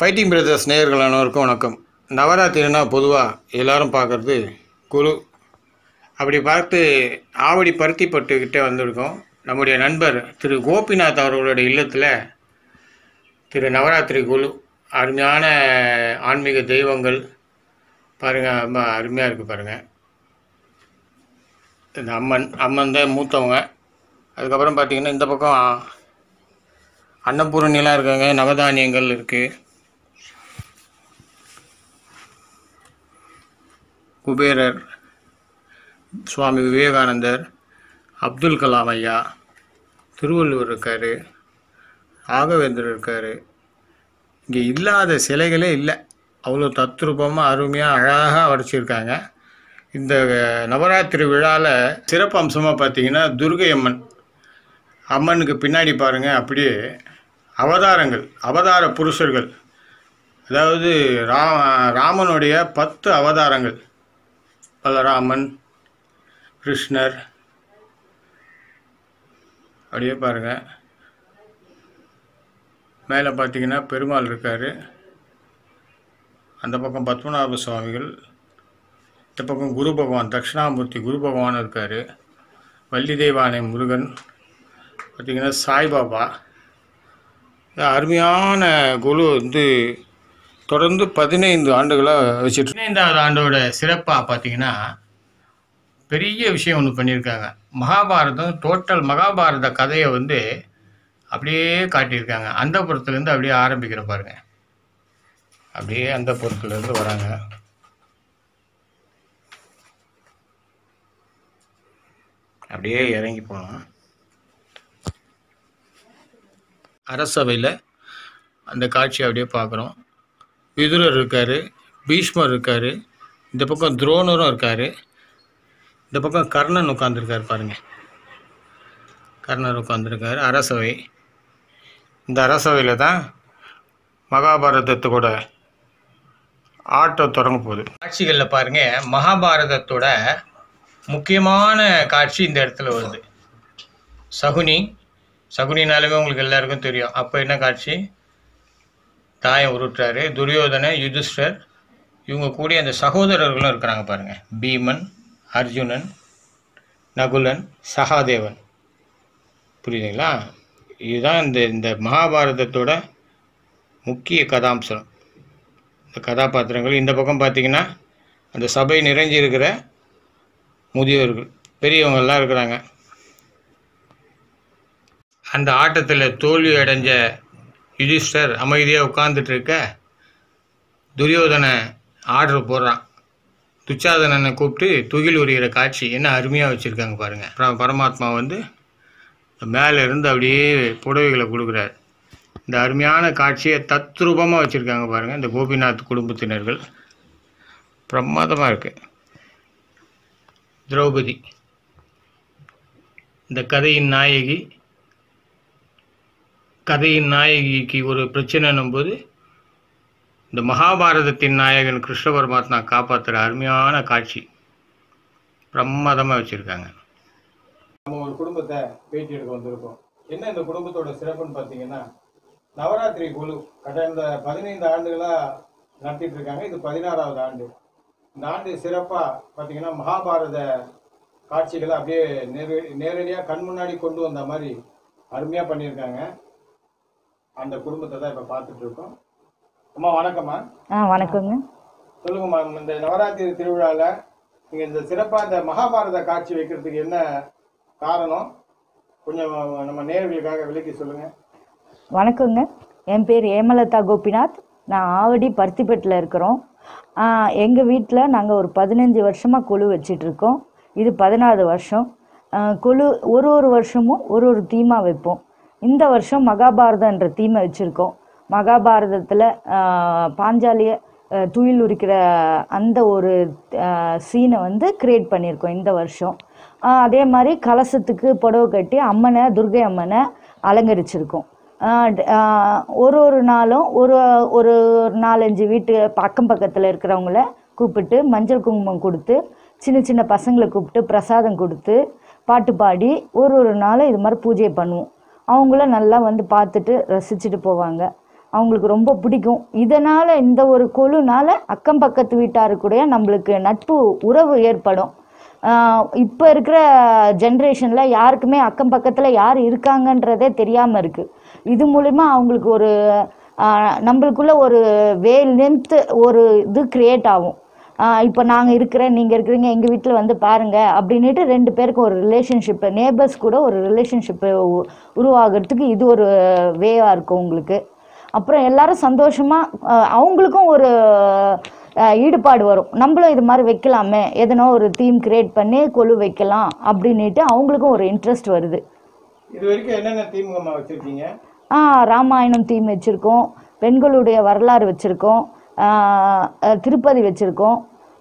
fighting brothers நேயர்கள் அனைவருக்கும் வணக்கம் நவராத்திரினா பொதுவாக எல்லாரும் பார்க்குறது குரு அப்படி பார்த்து ஆவடி பருத்திப்பட்டுக்கிட்டே வந்திருக்கோம் நம்முடைய நண்பர் திரு கோபிநாத் அவர்களுடைய இல்லத்தில் திரு நவராத்திரி குழு அருமையான ஆன்மீக தெய்வங்கள் பாருங்கள் ரொம்ப அருமையாக இருக்குது பாருங்கள் இந்த அம்மன் அம்மன் தான் மூத்தவங்க அதுக்கப்புறம் பார்த்தீங்கன்னா இந்த பக்கம் அன்னபூரணிலாம் இருக்காங்க நவதானியங்கள் இருக்குது குபேரர் சுவாமி விவேகானந்தர் அப்துல் கலாம் ஐயா திருவள்ளுவர் இருக்கார் ராகவேந்தர் இருக்கார் இங்கே இல்லாத சிலைகளே இல்லை அவ்வளோ தத்ரூபமாக அருமையாக அழகாக வடிச்சிருக்காங்க இந்த நவராத்திரி விழாவில் சிறப்பு அம்சமாக பார்த்தீங்கன்னா துர்கை அம்மன் அம்மனுக்கு பின்னாடி பாருங்கள் அப்படியே அவதாரங்கள் அவதார புருஷர்கள் அதாவது ரா ராமனுடைய பத்து அவதாரங்கள் பலராமன் கிருஷ்ணர் அப்படியே பாருங்கள் மேலே பார்த்தீங்கன்னா பெருமாள் இருக்கார் அந்த பக்கம் பத்மநாப சுவாமிகள் இந்த பக்கம் குரு பகவான் தட்சிணாமூர்த்தி குரு பகவான் இருக்கார் வள்ளி தெய்வானை முருகன் பார்த்திங்கன்னா சாய்பாபா இந்த அருமையான குழு வந்து தொடர்ந்து பதினைந்து ஆண்டுகளாக வச்சுட்டு பதினைந்தாவது ஆண்டோட சிறப்பாக பார்த்தீங்கன்னா பெரிய விஷயம் ஒன்று பண்ணியிருக்காங்க மகாபாரதம் டோட்டல் மகாபாரத கதையை வந்து அப்படியே காட்டியிருக்காங்க அந்த புறத்துலேருந்து அப்படியே ஆரம்பிக்கிற பாருங்க அப்படியே அந்த புறத்துலேருந்து வராங்க அப்படியே இறங்கி போகலாம் அரசவையில் அந்த காட்சி அப்படியே பார்க்குறோம் விதுரர் இருக்கார் பீஷ்மர் இருக்கார் இந்த பக்கம் துரோணரும் இருக்கார் இந்த பக்கம் கர்ணன் உட்காந்துருக்கார் பாருங்கள் கர்ணர் உட்காந்துருக்காரு அரசவை இந்த அரசவையில் தான் மகாபாரதத்துக்கூட ஆட்டம் தொடங்க போகுது காட்சிகளில் பாருங்கள் மகாபாரதத்தோட முக்கியமான காட்சி இந்த இடத்துல வருது சகுனி சகுனினாலுமே உங்களுக்கு எல்லாருக்கும் தெரியும் அப்போ என்ன காட்சி தாயம் உருட்டுறாரு துரியோதன யுதிஷ்டர் இவங்க கூடிய அந்த சகோதரர்களும் இருக்கிறாங்க பாருங்கள் பீமன் அர்ஜுனன் நகுலன் சகாதேவன் புரியுதுங்களா இதுதான் இந்த இந்த மகாபாரதத்தோட முக்கிய கதாம்சம் இந்த கதாபாத்திரங்கள் இந்த பக்கம் பார்த்தீங்கன்னா அந்த சபை நிறைஞ்சிருக்கிற முதியோர்கள் பெரியவங்கள்லாம் இருக்கிறாங்க அந்த ஆட்டத்தில் தோல்வி அடைஞ்ச யுதிஷ்டர் அமைதியாக உட்கார்ந்துட்டு இருக்க துரியோதனை ஆர்டர் போடுறான் துச்சாதனனை கூப்பிட்டு துகில் உரிகிற காட்சி என்ன அருமையாக வச்சுருக்காங்க பாருங்கள் அப்புறம் பரமாத்மா வந்து மேலே இருந்து அப்படியே புடவைகளை கொடுக்குறாரு இந்த அருமையான காட்சியை தத்ரூபமாக வச்சுருக்காங்க பாருங்கள் இந்த கோபிநாத் குடும்பத்தினர்கள் பிரமாதமாக இருக்குது திரௌபதி இந்த கதையின் நாயகி கதையின் நாயகிக்கு ஒரு பிரச்சனைன்னும் போது இந்த மகாபாரதத்தின் நாயகன் கிருஷ்ண பரமாத்மா காப்பாற்றுற அருமையான காட்சி பிரமாதமாக வச்சுருக்காங்க நம்ம ஒரு குடும்பத்தை பேட்டி எடுக்க வந்திருக்கோம் என்ன இந்த குடும்பத்தோட சிறப்புன்னு பார்த்தீங்கன்னா நவராத்திரி குழு கடந்த பதினைந்து ஆண்டுகளாக நடத்திட்டு இருக்காங்க இது பதினாறாவது ஆண்டு இந்த ஆண்டு சிறப்பாக பார்த்தீங்கன்னா மகாபாரத காட்சிகளை அப்படியே நேர நேரடியாக கண் முன்னாடி கொண்டு வந்த மாதிரி அருமையாக பண்ணியிருக்காங்க அந்த குடும்பத்தை தான் இப்போ பார்த்துட்டு இருக்கோம் அம்மா வணக்கம்மா ஆ வணக்கங்க சொல்லுங்கம்மா இந்த நவராத்திரி திருவிழாவில் நீங்கள் இந்த சிறப்பாக இந்த மகாபாரத காட்சி வைக்கிறதுக்கு என்ன காரணம் கொஞ்சம் நம்ம நேர்களுக்காக விளக்கி சொல்லுங்கள் வணக்கங்க என் பேர் ஏமலதா கோபிநாத் நான் ஆவடி பருத்திப்பேட்டில் இருக்கிறோம் எங்கள் வீட்டில் நாங்கள் ஒரு பதினஞ்சு வருஷமாக குழு வச்சிட்ருக்கோம் இது பதினாறு வருஷம் ஆ, குழு ஒரு ஒரு வருஷமும் ஒரு ஒரு தீமாக வைப்போம் இந்த வருஷம் மகாபாரதன்ற தீமை வச்சுருக்கோம் மகாபாரதத்தில் பாஞ்சாலிய ஆ, துயில் உரிக்கிற அந்த ஒரு சீனை வந்து கிரியேட் பண்ணியிருக்கோம் இந்த வருஷம் ஆ, அதே மாதிரி கலசத்துக்கு புடவை கட்டி அம்மனை துர்கை அம்மனை அலங்கரிச்சிருக்கோம் ஆ, ட- ஆ, ஒரு ஒரு நாளும் ஒரு ஒரு நாலஞ்சு வீட்டு அக்கம் பக்கத்தில் இருக்கிறவங்கள கூப்பிட்டு மஞ்சள் குங்குமம் கொடுத்து சின்ன சின்ன பசங்களை கூப்பிட்டு பிரசாதம் கொடுத்து பாட்டு பாடி ஒரு ஒரு நாளும் இது மாதிரி பூஜை பண்ணுவோம் அவங்கள நல்லா வந்து பார்த்துட்டு ரசிச்சுட்டு போவாங்க அவங்களுக்கு ரொம்ப பிடிக்கும் இதனால் இந்த ஒரு கொலுனால அக்கம் பக்கத்து வீட்டாருக்கூட நம்மளுக்கு நட்பு உறவு ஏற்படும் இப்போ இருக்கிற ஜென்ரேஷனில் யாருக்குமே அக்கம் பக்கத்தில் யார் இருக்காங்கன்றதே தெரியாமல் இருக்குது இது மூலிமா அவங்களுக்கு ஒரு ஆஹ், நம்மளுக்குள்ள ஒரு வே லென்த்து ஒரு இது க்ரியேட் ஆகும் இப்போ நாங்கள் இருக்கிறேன் நீங்கள் இருக்கிறீங்க எங்கள் வீட்டில் வந்து பாருங்கள் அப்படின்ட்டு ரெண்டு பேருக்கு ஒரு ரிலேஷன்ஷிப்பு நேபர்ஸ் கூட ஒரு ரிலேஷன்ஷிப்பு உருவாகிறதுக்கு இது ஒரு வேவாக இருக்கும் உங்களுக்கு அப்புறம் எல்லாரும் சந்தோஷமாக அவங்களுக்கும் ஒரு அஹ், ஈடுபாடு வரும் நம்மளும் இது மாதிரி வைக்கலாமே எதனோ ஒரு தீம் கிரியேட் பண்ணி கொலு வைக்கலாம் அப்படின்ட்டு அவங்களுக்கும் ஒரு இன்ட்ரெஸ்ட் வருது இது வரைக்கும் என்னென்ன தீமுகமா வச்சிருக்கீங்க ஆ ராமாயணம் தீம் வச்சுருக்கோம் பெண்களுடைய வரலாறு வச்சுருக்கோம் திருப்பதி வச்சுருக்கோம்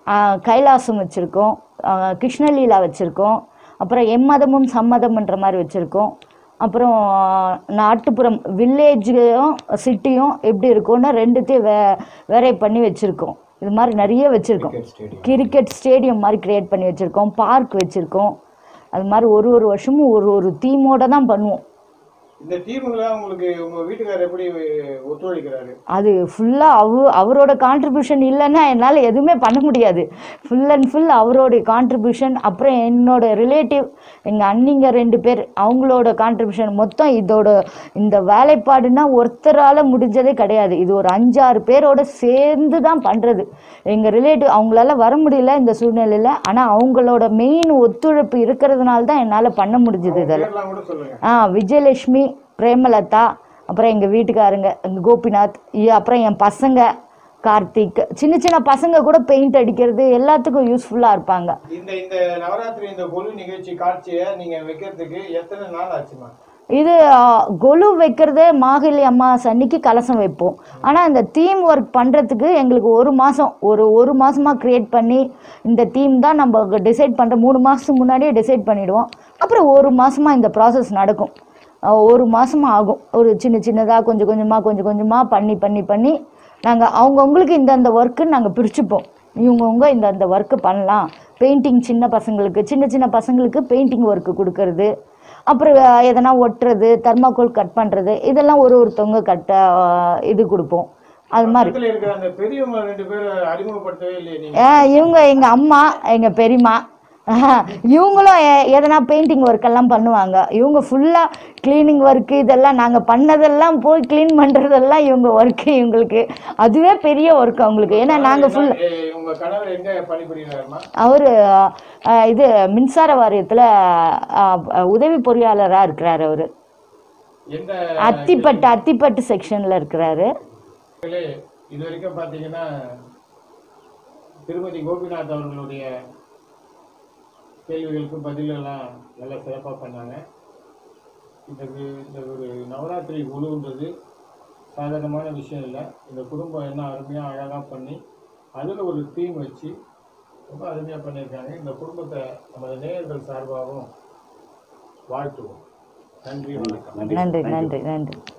கைலாசம் வச்சுருக்கோம் கிருஷ்ணலீலா வச்சுருக்கோம் அப்புறம் எம்மதமும் சம்மதம்ன்ற மாதிரி வச்சுருக்கோம் அப்புறம் நாட்டுப்புறம் வில்லேஜும் சிட்டியும் எப்படி இருக்கும்னு ரெண்டுத்தையும் வே வேறை பண்ணி வச்சுருக்கோம் இது மாதிரி நிறைய வச்சுருக்கோம் கிரிக்கெட் ஸ்டேடியம் மாதிரி கிரியேட் பண்ணி வச்சுருக்கோம் பார்க் வச்சுருக்கோம் அது மாதிரி ஒரு ஒரு வருஷமும் ஒரு ஒரு தீமோட தான் பண்ணுவோம் இந்த தீமுகளை உங்களுக்கு உங்க வீட்டுக்காரர் எப்படி ஒத்துழைக்கிறாரு அது ஃபுல்லாக அவ அவரோட கான்ட்ரிபியூஷன் இல்லைன்னா என்னால் எதுவுமே பண்ண முடியாது ஃபுல் அண்ட் ஃபுல் அவரோட கான்ட்ரிபியூஷன் அப்புறம் என்னோட ரிலேட்டிவ் எங்கள் அண்ணிங்க ரெண்டு பேர் அவங்களோட கான்ட்ரிபியூஷன் மொத்தம் இதோட இந்த வேலைப்பாடுனா ஒருத்தரால் முடிஞ்சதே கிடையாது இது ஒரு அஞ்சாறு பேரோட சேர்ந்து தான் பண்ணுறது எங்கள் ரிலேட்டிவ் அவங்களால வர முடியல இந்த சூழ்நிலையில் ஆனால் அவங்களோட மெயின் ஒத்துழைப்பு இருக்கிறதுனால தான் என்னால் பண்ண முடிஞ்சது இதெல்லாம் பேர்லாம் கூட சொல்லுங்க ஆ விஜயலட்சுமி பிரேமலதா அப்புறம் எங்கள் வீட்டுக்காரங்க எங்கள் கோபிநாத் இ- அப்புறம் என் பசங்க கார்த்திக் சின்ன சின்ன பசங்க கூட பெயிண்ட் அடிக்கிறது எல்லாத்துக்கும் யூஸ்ஃபுல்லாக இருப்பாங்க இந்த இந்த நவராத்திரி இந்த கொலு நிகழ்ச்சி காட்சியை நீங்க வைக்கிறதுக்கு எத்தனை நாள் ஆச்சுமா இது ஆ, கொலு வைக்கிறது மாகிலி அம்மாவாசை அன்னைக்கு கலசம் வைப்போம் ஆனால் இந்த தீம் ஒர்க் பண்ணுறதுக்கு எங்களுக்கு ஒரு மாதம் ஒரு ஒரு மாதமாக க்ரியேட் பண்ணி இந்த தீம் தான் நம்ம டிசைட் பண்ணுற மூணு மாதத்துக்கு முன்னாடியே டிசைட் பண்ணிவிடுவோம் அப்புறம் ஒரு மாதமாக இந்த ப்ராசஸ் நடக்கும் ஆ, ஒரு மாதமாக ஆகும் ஒரு சின்ன சின்னதாக கொஞ்சம் கொஞ்சமாக கொஞ்சம் கொஞ்சமாக பண்ணி பண்ணி பண்ணி நாங்கள் அவங்கவுங்களுக்கு இந்தந்த ஒர்க்குன்னு நாங்கள் பிரிச்சுப்போம் இவங்கவுங்க இந்த அந்த ஒர்க்கு பண்ணலாம் பெயிண்டிங் சின்ன பசங்களுக்கு சின்ன சின்ன பசங்களுக்கு பெயிண்டிங் ஒர்க்கு கொடுக்கறது அப்புறம் அஹ், எதனா ஒட்டுறது தர்மாக்கோல் கட் பண்ணுறது இதெல்லாம் ஒரு ஒருத்தவங்க கட்ட அஹ், இது கொடுப்போம் அது மாதிரி பக்கத்துல இருக்கிற அந்த பெரியவங்க ரெண்டு பேரை அறிமுகப்படுத்தவே இல்லையே நீங்க அஹ், இவங்க எங்கள் அம்மா எங்கள் பெரியம்மா அஹ், இவங்களும் எ- எதனா பெயிண்டிங் ஒர்க் எல்லாம் பண்ணுவாங்க இவங்க ஃபுல்லாக க்ளீனிங் ஒர்க்கு இதெல்லாம் நாங்கள் பண்ணதெல்லாம் போய் க்ளீன் பண்ணுறதெல்லாம் இவங்க ஒர்க்கு இவங்களுக்கு அதுவே பெரிய ஒர்க் அவங்களுக்கு ஏன்னா நாங்கள் ஃபுல் ஏ, உங்க கணவர் எங்க பணிபுரிகிறாருமா அவர் இது மின்சார வாரியத்தில் உதவி பொறியாளராக இருக்கிறார் அவர் எந்த அத்திப்பட்டு அத்திப்பட்டு செக்ஷனில் இருக்கிறாரு மக்களே, இது வரைக்கும் பார்த்தீங்கன்னா திருமதி கோபிநாத் அவர்களுடைய கேள்விகளுக்கு பதிலெல்லாம் நல்லா சிறப்பாக பண்ணாங்க இந்த வி- இந்த ஒரு நவராத்திரி குழுன்றது சாதாரணமான விஷயம் இல்லை இந்த குடும்பம் என்ன அருமையாக அழகாக பண்ணி அதில் ஒரு தீம் வச்சு ரொம்ப அருமையாக பண்ணியிருக்காங்க இந்த குடும்பத்தை நமது நேயர்கள் சார்பாகவும் வாழ்த்துவோம் நன்றி வணக்கம் நன்றி நன்றி நன்றி